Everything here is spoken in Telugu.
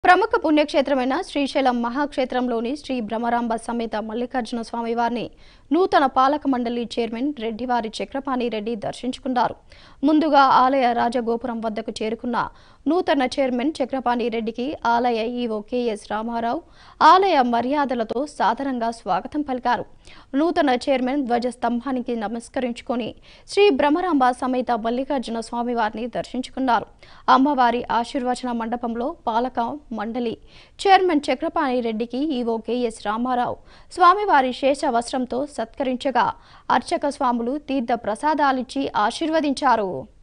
ప్రముఖ పుణ్యక్షేత్రమైన శ్రీశైలం మహాక్షేత్రంలోని శ్రీ భ్రమరాంబ సమేత మల్లికార్జున స్వామి వారిని నూతన పాలక మండలి చైర్మన్ రెడ్డివారి చక్రపాణి రెడ్డి దర్శించుకున్నారు ముందుగా ఆలయ రాజగోపురం వద్దకు చేరుకున్న నూతన చైర్మన్ చక్రపాణి రెడ్డికి ఆలయ ఈవో కెఎస్ రామారావు ఆలయ మర్యాదలతో సాదరంగా స్వాగతం పలికారు నూతన చైర్మన్ ధ్వజస్తంభానికి నమస్కరించుకొని శ్రీ భ్రమరాంబ సమేత మల్లికార్జున స్వామి వారిని దర్శించుకున్నారు అమ్మవారి ఆశీర్వచన మండపంలో పాలక మండలి చైర్మన్ చక్రపాణి రెడ్డికి ఈవో కెఎస్ రామారావు స్వామివారి శేష వస్త్రంతో సత్కరించగా అర్చక స్వాములు తీర్థ ప్రసాదాలిచ్చి ఆశీర్వదించారు